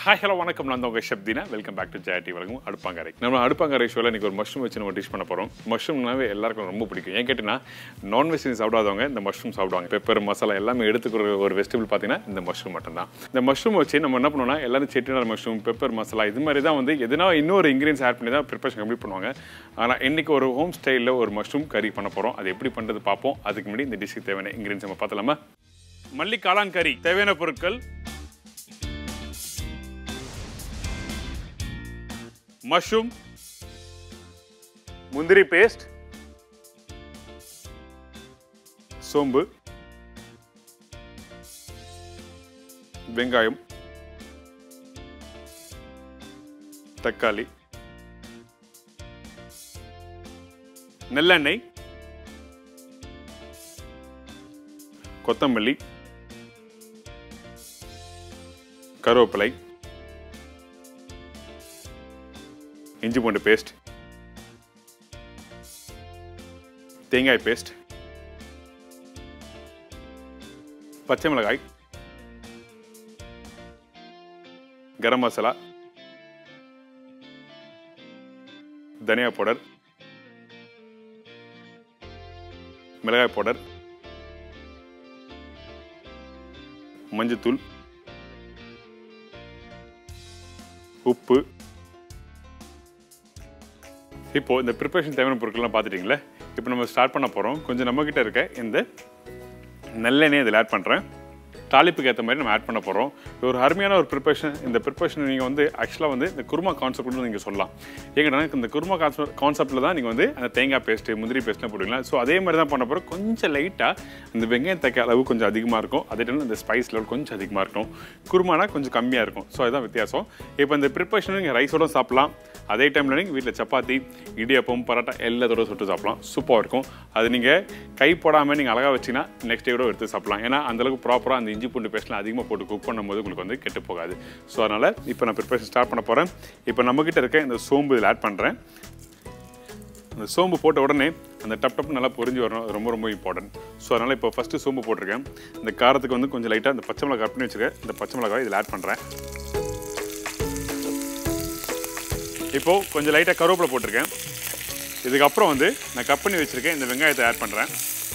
hi hello வணக்கம் நான் தான் உங்கள் Shabtina welcome back to Jaya TV வழங்கும் அடுப்பாங்கரை நம்ம அடுப்பாங்கரை ஷோவில் இன்றைக்கி ஒரு மஷ்ரூம் வச்சு நம்ம டிஷ் பண்ண போகிறோம் மஷ்ரூம்னாவே எல்லாருக்கும் ரொம்ப பிடிக்கும் ஏன் கேட்டிங்கன்னா நான்வெஜ் சாப்பிடாதவங்க இந்த மஷ்ரூம் சாப்பிடுவாங்க பெப்பர் மசாலா எல்லாமே எடுத்துக்கிற ஒரு வெஜிடபிள் பார்த்தீங்கன்னா இந்த மஷ்ரூம் மட்டும்தான் இந்த மஷ்ரூம் வச்சு நம்ம என்ன பண்ணுவோம்னா எல்லாரும் செட்டிநாடு மஷ்ரூம் பெப்பர் மசாலா இது மாதிரி தான் வந்து எதுனா இன்னொரு இன்க்ரீடியன்ஸ் ஆட் பண்ணி தான் ப்ரிப்பரேஷன் கம்ப்ளீட் பண்ணுவாங்க ஆனால் இன்றைக்கி ஒரு ஹோம் ஸ்டைலில் ஒரு மஷ்ரூம் கறி பண்ண போகிறோம் அது எப்படி பண்ணுறது பார்ப்போம் அதுக்கு முன்னாடி இந்த டிஷ்ஷுக்கு தேவையான இன்க்ரீடியன்ஸ் நம்ம பார்த்தலாமா மல்லி காளான் கறி தேவையான பொருட்கள் மஷ்ரூம் முந்திரி பேஸ்ட் சோம்பு வெங்காயம் தக்காளி நெல்லெண்ணெய் கொத்தமல்லி கருவேப்பிலை இஞ்சி பூண்டு பேஸ்ட் தேங்காய் பேஸ்ட் பச்சை மிளகாய் கரம் மசாலா தனியா பவுடர் மிளகாய் பவுடர் மஞ்சத்தூள் உப்பு இப்போ இந்த ப்ரிப்பரேஷன் தேவையான பொருட்கள்லாம் பார்த்துட்டிங்களே இப்போ நம்ம ஸ்டார்ட் பண்ண போகிறோம் கொஞ்சம் நம்மக்கிட்ட இருக்க இந்த நல்லெண்ணெய் இதில் ஆட் பண்ணுறேன் தாளிப்புக்கு ஏற்ற மாதிரி நம்ம ஆட் பண்ண போகிறோம் இது ஒரு அருமையான ஒரு ப்ரிப்பரேஷன் இந்த ப்ரிப்பரேஷன் நீங்கள் வந்து ஆக்சுவலாக வந்து இந்த குருமா கான்செப்ட்னு நீங்கள் சொல்லலாம் ஏன்னா இந்த குருமா கான்செப்ட் கான்செப்ட்டில் தான் நீங்கள் வந்து அந்த தேங்காய் பேஸ்ட்டு முந்திரி பேஸ்ட்லாம் போடுவீங்களா ஸோ அதே மாதிரி தான் பண்ண போகிறோம் கொஞ்சம் லைட்டாக இந்த வெங்காயம் தக்க அளவு கொஞ்சம் அதிகமாக இருக்கும் அதே டைம் இந்த ஸ்பைஸ் லெவல் கொஞ்சம் அதிகமாக இருக்கும் குருமானா கொஞ்சம் கம்மியாக இருக்கும் ஸோ அதுதான் வித்தியாசம் இப்போ இந்த ப்ரிப்பரேஷன் நீங்கள் ரைஸோட சாப்பிட்லாம் அதே டைமில் நீங்கள் வீட்டில் சப்பாத்தி இடியப்பம் பரோட்டா எல்லாத்தோட சுட்டு சாப்பிடலாம் சூப்பராக இருக்கும் அது நீங்கள் கை போடாமல் நீங்கள் அழகாக வச்சிங்கன்னா நெக்ஸ்ட் டே கூட எடுத்து சாப்பிடலாம் ஏன்னா அந்தளவுக்கு ப்ராப்பராக அந்த இஞ்சி பூண்டு பேஸ்ட்லாம் அதிகமாக போட்டு குக் பண்ணும்போது உங்களுக்கு வந்து கெட்டு போகாது ஸோ அதனால் இப்போ நான் ப்ரிப்பரேஷன் ஸ்டார்ட் பண்ண போகிறேன் இப்போ நம்மக்கிட்ட இருக்க இந்த சோம்பு இதில் ஆட் பண்ணுறேன் அந்த சோம்பு போட்ட உடனே அந்த டப் டப் நல்லா பொரிஞ்சு வரணும் அது ரொம்ப ரொம்ப இம்பார்ட்டன்ட் ஸோ அதனால் இப்போ ஃபஸ்ட்டு சோம்பு போட்டிருக்கேன் இந்த காரத்துக்கு வந்து கொஞ்சம் லைட்டாக இந்த பச்சை மிளகா கட் பண்ணி வச்சுருக்கேன் இந்த பச்சை மிளகாய் இதில் ஆட் பண்ணுறேன் இப்போது கொஞ்சம் லைட்டாக கருவேப்பிலை போட்டிருக்கேன் இதுக்கப்புறம் வந்து நான் கட் பண்ணி வச்சுருக்கேன் இந்த வெங்காயத்தை ஆட் பண்ணுறேன்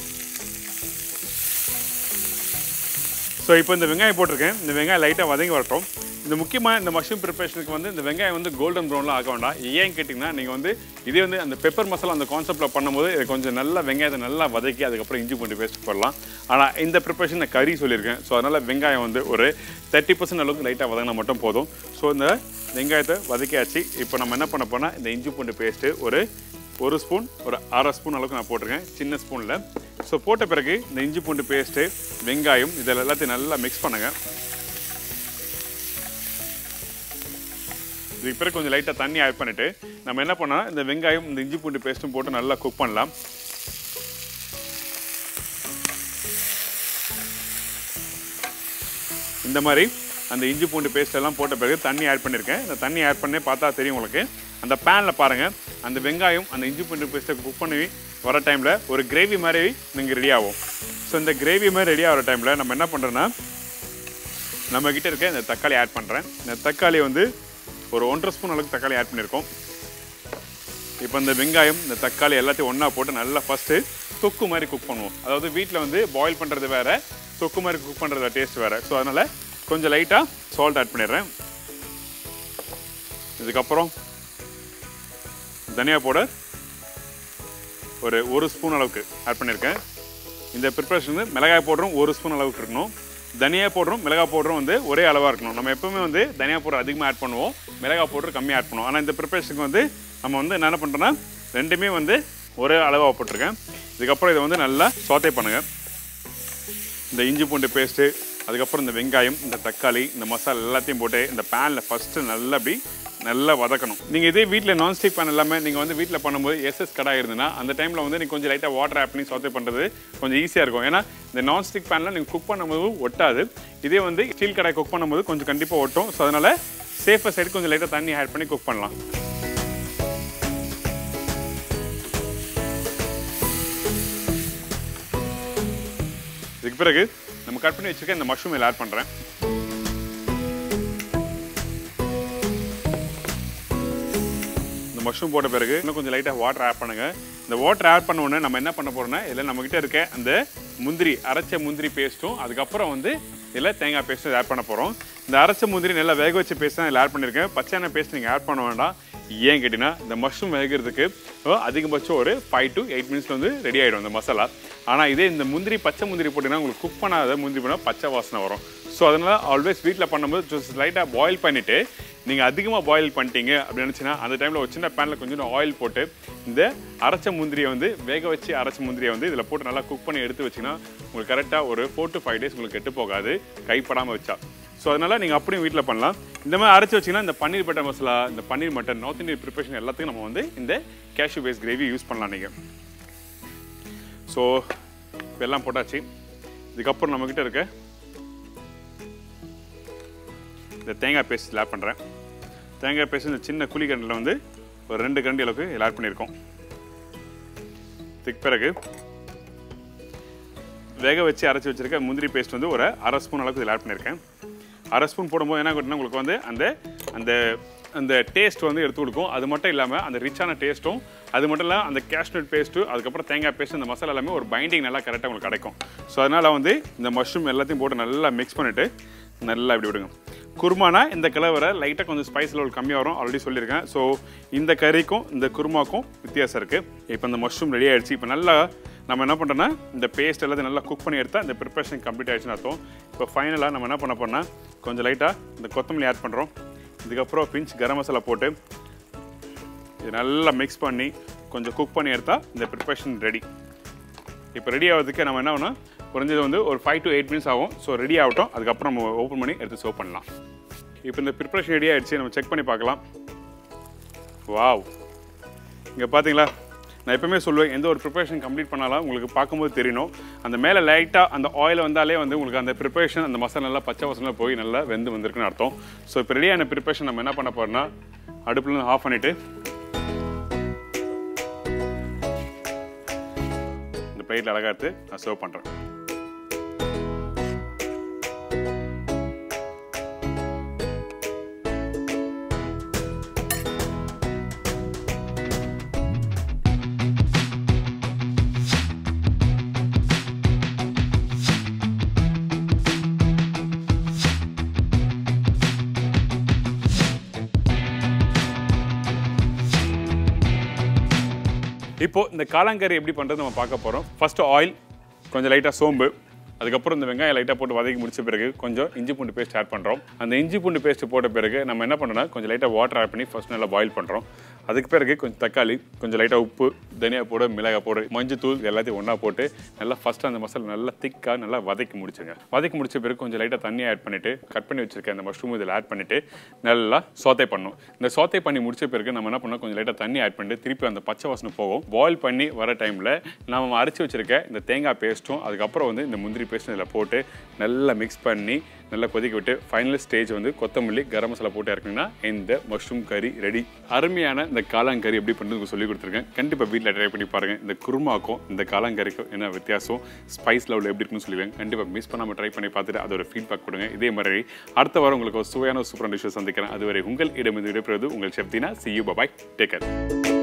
ஸோ இப்போ இந்த வெங்காயம் போட்டிருக்கேன் இந்த வெங்காயம் லைட்டாக வதங்கி வரட்டும் இந்த முக்கியமாக இந்த மஷ்ரூம் ப்ரிப்பரேஷனுக்கு வந்து இந்த வெங்காயம் வந்து கோல்டன் ப்ரௌனில் ஆக வேண்டாம் ஏன் கேட்டிங்கன்னா நீங்கள் வந்து இதே வந்து அந்த பெப்பர் மசாலா அந்த கான்செப்ட்டில் பண்ணும்போது இது கொஞ்சம் நல்லா வெங்காயத்தை நல்லா வதக்கி அதுக்கப்புறம் இஞ்சி பூண்டு பேஸ்ட் போடலாம் ஆனால் இந்த ப்ரிப்பரேஷன் நான் கறி சொல்லியிருக்கேன் ஸோ அதனால் வெங்காயம் வந்து ஒரு தேர்ட்டி பர்சன்ட் அளவுக்கு லைட்டாக வதங்கினா மட்டும் போதும் ஸோ இந்த வெங்காயத்தை வதக்கியாச்சு இப்போ நம்ம என்ன பண்ண போனால் இந்த இஞ்சி பூண்டு பேஸ்ட்டு ஒரு ஒரு ஸ்பூன் ஒரு அரை ஸ்பூன் அளவுக்கு நான் போட்டிருக்கேன் சின்ன ஸ்பூனில் ஸோ போட்ட பிறகு இந்த இஞ்சி பூண்டு பேஸ்ட்டு வெங்காயம் இதில் எல்லாத்தையும் நல்லா மிக்ஸ் பண்ணுங்கள் இதுக்கு பிறகு கொஞ்சம் லைட்டாக தண்ணி ஆட் பண்ணிவிட்டு நம்ம என்ன பண்ணால் இந்த வெங்காயம் இந்த இஞ்சி பூண்டு பேஸ்ட்டும் போட்டு நல்லா குக் பண்ணலாம் இந்த மாதிரி அந்த இஞ்சி பூண்டு பேஸ்ட் எல்லாம் போட்ட பிறகு தண்ணி ஆட் பண்ணியிருக்கேன் இந்த தண்ணி ஆட் பண்ணே பார்த்தா தெரியும் உங்களுக்கு அந்த பேனில் பாருங்கள் அந்த வெங்காயம் அந்த இஞ்சி பூண்டு பேஸ்ட்டை குக் பண்ணி வர டைமில் ஒரு கிரேவி மாதிரி நீங்கள் ரெடி ஆகும் ஸோ இந்த கிரேவி மாதிரி ரெடி ஆகிற டைமில் நம்ம என்ன பண்ணுறோன்னா நம்மக்கிட்ட இருக்க இந்த தக்காளி ஆட் பண்ணுறேன் இந்த தக்காளி வந்து ஒரு ஒன்றரை ஸ்பூன் அளவுக்கு தக்காளி ஆட் பண்ணியிருக்கோம் இப்போ இந்த வெங்காயம் இந்த தக்காளி எல்லாத்தையும் ஒன்றா போட்டு நல்லா ஃபஸ்ட்டு தொக்கு மாதிரி குக் பண்ணுவோம் அதாவது வீட்டில் வந்து பாயில் பண்ணுறது வேறு தொக்கு மாதிரி குக் பண்ணுறது டேஸ்ட் வேறு ஸோ அதனால் கொஞ்சம் லைட்டாக சால்ட் ஆட் பண்ணிடுறேன் இதுக்கப்புறம் தனியா பவுடர் ஒரு ஒரு ஸ்பூன் அளவுக்கு ஆட் பண்ணியிருக்கேன் இந்த ப்ரிப்பரேஷன் வந்து மிளகாய் பவுடரும் ஒரு ஸ்பூன் அளவுக்கு இருக்கணும் தனியா பவுடரும் மிளகாய் பவுடரும் வந்து ஒரே அளவாக இருக்கணும் நம்ம எப்பவுமே வந்து தனியா பவுடர் அதிகமாக ஆட் பண்ணுவோம் மிளகாய் பவுடர் கம்மியாக ஆட் பண்ணுவோம் ஆனால் இந்த ப்ரிப்பரேஷனுக்கு வந்து நம்ம வந்து என்ன பண்ணுறோன்னா ரெண்டுமே வந்து ஒரே அளவாக போட்டிருக்கேன் இதுக்கப்புறம் இதை வந்து நல்லா சோத்தை பண்ணுங்கள் இந்த இஞ்சி பூண்டு பேஸ்ட்டு அதுக்கப்புறம் இந்த வெங்காயம் இந்த தக்காளி இந்த மசாலா எல்லாத்தையும் போட்டு இந்த பேனில் ஃபஸ்ட்டு நல்லா அப்படி நல்லா வதக்கணும் நீங்கள் இதே வீட்டில் நான்ஸ்டிக் பேன் எல்லாமே நீங்கள் வந்து வீட்டில் பண்ணும்போது எஸ்எஸ் கடாய் இருந்ததுன்னா அந்த டைமில் வந்து நீங்கள் கொஞ்சம் லைட்டாக வாட்டர் ஆட் பண்ணி சோத்தை பண்ணுறது கொஞ்சம் ஈஸியாக இருக்கும் ஏன்னா இந்த நான்ஸ்டிக் பேனில் நீங்கள் குக் பண்ணும்போது ஒட்டாது இதே வந்து ஸ்டீல் கடாய் குக் பண்ணும்போது கொஞ்சம் கண்டிப்பாக ஒட்டும் ஸோ அதனால் சேஃபர் சைடு கொஞ்சம் லைட்டாக தண்ணி ஆட் பண்ணி குக் பண்ணலாம் இதுக்கு பிறகு நம்ம கட் பண்ணி வச்சுருக்க இந்த மஷ்ரூம் இதில் ஆட் பண்ணுறேன் மஷ்ரூம் போட்ட பிறகு இன்னும் கொஞ்சம் லைட்டாக வாட்டர் ஆட் பண்ணுங்க இந்த வாட்டர் ஆட் பண்ண உடனே நம்ம என்ன பண்ண போறோம்னா இதில் நம்மகிட்ட இருக்க அந்த முந்திரி அரைச்ச முந்திரி பேஸ்ட்டும் அதுக்கப்புறம் வந்து இதில் தேங்காய் பேஸ்ட்டும் ஆட் பண்ண போகிறோம் இந்த அரைச்ச முந்திரி நல்லா வேக வச்ச பேஸ்ட் தான் இதில் ஆட் பண்ணியிருக்கேன் பச்சையான பேஸ்ட் நீங்கள் ஆட் பண்ண வேண்டாம் ஏன் கேட்டிங்கன்னா இந்த மஷ்ரூம் வேகிறதுக்கு அஹ், அதிகபட்சம் ஒரு ஃபைவ் டு எயிட் மினிட்ஸ்ல வந்து ரெடி ஆகிடும் இந்த மசாலா ஆனால் இதே இந்த முந்திரி பச்சை முந்திரி போட்டிங்கன்னா உங்களுக்கு குக் பண்ணாத முந்திரி போனால் பச்சை வாசனை வரும் ஸோ அதனால் ஆல்வேஸ் வீட்டில் பண்ணும்போது ஜஸ்ட் லைட்டாக பாயில் பண்ணிவிட்டு நீங்கள் அதிகமாக பாயில் பண்ணிட்டீங்க அப்படின்னு நினச்சின்னா அந்த டைமில் ஒரு சின்ன பேனில் கொஞ்சம் ஆயில் போட்டு இந்த அரைச்ச முந்திரியை வந்து வேக வச்சு அரைச்ச முந்திரியை வந்து இதில் போட்டு நல்லா குக் பண்ணி எடுத்து வச்சிங்கன்னா உங்களுக்கு கரெக்டாக ஒரு ஃபோர் டு ஃபைவ் டேஸ் உங்களுக்கு கெட்டு போகாது கைப்படாமல் வச்சா ஸோ அதனால் நீங்கள் அப்படியும் வீட்டில் பண்ணலாம் இந்த மாதிரி அரைச்சி வச்சிங்கன்னா இந்த பன்னீர் பட்டர் மசாலா இந்த paneer mutton north Indian preparation எல்லாத்துக்கும் நம்ம வந்து இந்த கேஷ்யூ பேஸ் கிரேவி யூஸ் பண்ணலாம் நீங்கள் ஸோ இப்போ எல்லாம் போட்டாச்சு இதுக்கப்புறம் நம்மக்கிட்ட இருக்க இந்த தேங்காய் பேஸ்ட் ஆட் பண்ணுறேன் தேங்காய் பேஸ்ட் இந்த சின்ன குழி கண்டில் வந்து ஒரு ரெண்டு கரண்டி அளவுக்கு இதில் ஆட் பண்ணியிருக்கோம் இதுக்கு பிறகு வேக வச்சு அரைச்சி வச்சிருக்க முந்திரி பேஸ்ட் வந்து ஒரு அரை ஸ்பூன் அளவுக்கு இதில் ஆட் பண்ணியிருக்கேன் அரை ஸ்பூன் போடும்போது என்ன கேட்டிங்கன்னா உங்களுக்கு வந்து அந்த அந்த அந்த டேஸ்ட் வந்து எடுத்து கொடுக்கும் அது மட்டும் இல்லாமல் அந்த ரிச்சான டேஸ்ட்டும் அது மட்டும் இல்லாமல் அந்த கேஷ்நட் பேஸ்ட்டு அதுக்கப்புறம் தேங்காய் பேஸ்ட் இந்த மசாலா எல்லாமே ஒரு பைண்டிங் நல்லா கரெக்டாக உங்களுக்கு கிடைக்கும் ஸோ அதனால் வந்து இந்த மஷ்ரூம் எல்லாத்தையும் போட்டு நல்லா மிக்ஸ் பண்ணிவிட்டு நல்லா இப்படி விடுங்க குருமானா இந்த கலவரை லைட்டாக கொஞ்சம் ஸ்பைஸ் லெவல் கம்மியாக வரும் ஆல்ரெடி சொல்லியிருக்கேன் ஸோ இந்த கறிக்கும் இந்த குருமாக்கும் வித்தியாசம் இருக்குது இப்போ இந்த மஷ்ரூம் ரெடி ஆயிடுச்சு இப்போ நல்லா நம்ம என்ன பண்ணுறோன்னா இந்த பேஸ்ட் எல்லாத்தையும் நல்லா குக் பண்ணி எடுத்தால் இந்த ப்ரிப்பரேஷன் கம்ப்ளீட் ஆயிடுச்சுன்னு அர்த்தம் இப்போ ஃபைனலாக நம்ம என்ன பண்ண போறோம்னா கொஞ்சம் லைட்டாக இந்த கொத்தமல்லி ஆட் பண்ணுறோம் இதுக்கப்புறம் பிஞ்ச் கரம் மசாலா போட்டு இது நல்லா மிக்ஸ் பண்ணி கொஞ்சம் குக் பண்ணி எடுத்தால் இந்த ப்ரிப்பரேஷன் ரெடி இப்போ ரெடி ஆகிறதுக்கு நம்ம என்ன பண்ணோம் குறைஞ்சது வந்து ஒரு ஃபைவ் டு எயிட் மினிட்ஸ் ஆகும் ஸோ ரெடி ஆகட்டும் அதுக்கப்புறம் நம்ம ஓப்பன் பண்ணி எடுத்து சர்வ் பண்ணலாம் இப்போ இந்த ப்ரிப்பரேஷன் ரெடி ஆயிடுச்சு நம்ம செக் பண்ணி பார்க்கலாம் வாவ் இங்கே பார்த்தீங்களா நான் எப்பவுமே சொல்லுவேன் எந்த ஒரு ப்ரிப்பரேஷன் கம்ப்ளீட் பண்ணாலும் உங்களுக்கு பார்க்கும்போது தெரியணும் அந்த மேலே லைட்டாக அந்த ஆயில் வந்தாலே வந்து உங்களுக்கு அந்த ப்ரிப்பரேஷன் அந்த மசாலா நல்லா பச்சை வாசனை போய் நல்லா வெந்து வந்திருக்குன்னு அர்த்தம் ஸோ இப்போ ரெடியான ப்ரிப்பரேஷன் நம்ம என்ன பண்ண போறோம்னா அடுப்புலேருந்து ஆஃப் பண்ணிவிட்டு இந்த பிளேட்டில் அழகாக எடுத்து நான் சர்வ் பண்ணுறேன் இப்போ இந்த காளாங்கறி எப்படி பண்ணுறது நம்ம பார்க்க போகிறோம் ஃபர்ஸ்ட் ஆயில் கொஞ்சம் லைட்டாக சோம்பு அதுக்கப்புறம் இந்த வெங்காயம் லைட்டாக போட்டு வதக்கி முடிச்ச பிறகு கொஞ்சம் இஞ்சி பூண்டு பேஸ்ட் ஆட் பண்ணுறோம் அந்த இஞ்சி பூண்டு பேஸ்ட் போட்ட பிறகு நம்ம என்ன பண்ணோம்னா கொஞ்சம் லைட்டாக வாட்டர் ஆட் பண்ணி ஃபர்ஸ்ட் நல்லா பாயில் பண்ணுறோம் அதுக்கு பிறகு கொஞ்சம் தக்காளி கொஞ்சம் லைட்டாக உப்பு தனியா போடு மிளகாய் போடு மஞ்சள் தூள் எல்லாத்தையும் ஒன்றா போட்டு நல்லா ஃபர்ஸ்ட் அந்த மசாலா நல்லா திக்காக நல்லா வதக்கி முடிச்சுங்க வதக்கி முடிச்ச பிறகு கொஞ்சம் லைட்டாக தண்ணி ஆட் பண்ணிட்டு கட் பண்ணி வச்சிருக்க அந்த மஷ்ரூம் இதில் ஆட் பண்ணிட்டு நல்லா சோத்தை பண்ணணும் இந்த சோத்தை பண்ணி முடிச்ச பிறகு நம்ம என்ன பண்ணோம் கொஞ்சம் லைட்டாக தண்ணி ஆட் பண்ணிட்டு திருப்பி அந்த பச்சை வாசனை போகும் பாயில் பண்ணி வர டைமில் நம்ம அரைச்சி வச்சிருக்க இந்த தேங்காய் பேஸ்ட்டும் அதுக்கப்புறம் வந்து இந்த முந்திரி பேஸ்ட்டும் இதில் போட்டு நல்லா மிக்ஸ் பண்ணி நல்லா கொதிக்க விட்டு ஃபைனல் ஸ்டேஜ் வந்து கொத்தமல்லி கரம் மசாலா போட்டு இறக்குனீங்கன்னா இந்த மஷ்ரூம் கறி ரெடி அருமையான இந்த காளாங்கறி எப்படி பண்ணுறது சொல்லி கொடுத்துருக்கேன் கண்டிப்பாக வீட்டில் ட்ரை பண்ணி பாருங்கள் இந்த குருமாக்கும் இந்த காளாங்கறிக்கும் என்ன வித்தியாசம் ஸ்பைஸ் லெவல் எப்படி இருக்குன்னு சொல்லுவேன் கண்டிப்பாக மிஸ் பண்ணாமல் ட்ரை பண்ணி பார்த்துட்டு அதோட ஃபீட்பேக் கொடுங்க இதே மாதிரி அடுத்த வாரம் உங்களுக்கு ஒரு சுவையான சூப்பரான டிஷ்ஷை சந்திக்கிறேன் அதுவரை உங்கள் இடமிருந்து விடைபெறுவது உங்கள் Sebtina see you bye bye take care